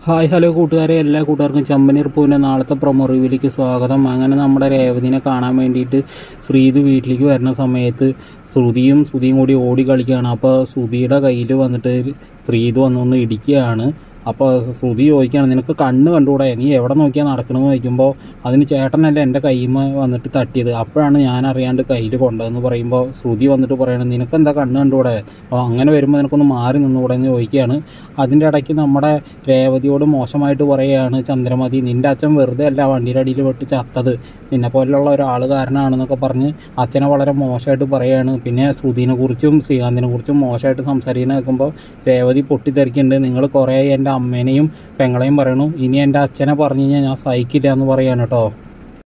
hi hello കൂട്ടുകാരെ എല്ലാ കൂട്ടുകാർക്കും ചമ്പനീർ പൂവിൻ്റെ നാളത്തെ പ്രൊമോ റിവ്യൂലേക്ക് സ്വാഗതം അങ്ങനെ നമ്മുടെ രേവതിനെ കാണാൻ വേണ്ടിയിട്ട് ശ്രീത് വീട്ടിലേക്ക് വരുന്ന സമയത്ത് ശ്രുതിയും ശ്രുതിയും കൂടി ഓടി കളിക്കുകയാണ് അപ്പോൾ ശ്രുതിയുടെ കയ്യിൽ വന്നിട്ട് ശ്രീത് വന്നൊന്ന് ഇടിക്കുകയാണ് അപ്പോൾ ശ്രുതി ചോദിക്കുകയാണ് നിനക്ക് കണ്ണ് കണ്ടുകൂടെ നീ എവിടെ നോക്കിയാൽ നടക്കണമെന്ന് ചോദിക്കുമ്പോൾ അതിന് ചേട്ടനല്ല എൻ്റെ കയ്യുമ്മ വന്നിട്ട് തട്ടിയത് അപ്പോഴാണ് ഞാൻ അറിയാണ്ട് കയ്യിൽ കൊണ്ടതെന്ന് പറയുമ്പോൾ ശ്രുതി വന്നിട്ട് പറയണം നിനക്ക് എന്താ കണ്ണ് കണ്ടുകൂടെ അപ്പോൾ അങ്ങനെ വരുമ്പോൾ നിനക്കൊന്ന് മാറി നിന്നുകൂടെ എന്ന് ചോദിക്കുകയാണ് അതിൻ്റെ ഇടയ്ക്ക് നമ്മുടെ രേവതിയോട് മോശമായിട്ട് പറയുകയാണ് ചന്ദ്രമതി നിൻ്റെ അച്ഛൻ വെറുതെ അല്ല വണ്ടിയുടെ അടിയിൽ വെട്ടി ചത്തത് നിന്നെ പോലുള്ള ഒരാൾ കാരനാണെന്നൊക്കെ പറഞ്ഞ് അച്ഛനെ വളരെ മോശമായിട്ട് പറയുകയാണ് പിന്നെ ശ്രുതിനെ കുറിച്ചും ശ്രീകാന്തിനെ കുറിച്ചും മോശമായിട്ട് സംസാരിക്കുന്ന കേൾക്കുമ്പോൾ രേവതി പൊട്ടിത്തെറിക്കുന്നുണ്ട് നിങ്ങൾ കുറേ എൻ്റെ അമ്മേനെയും പെങ്ങളെയും പറയണു ഇനി എൻ്റെ അച്ഛനെ പറഞ്ഞു കഴിഞ്ഞാൽ ഞാൻ സഹിക്കില്ല എന്ന് പറയാണ് കേട്ടോ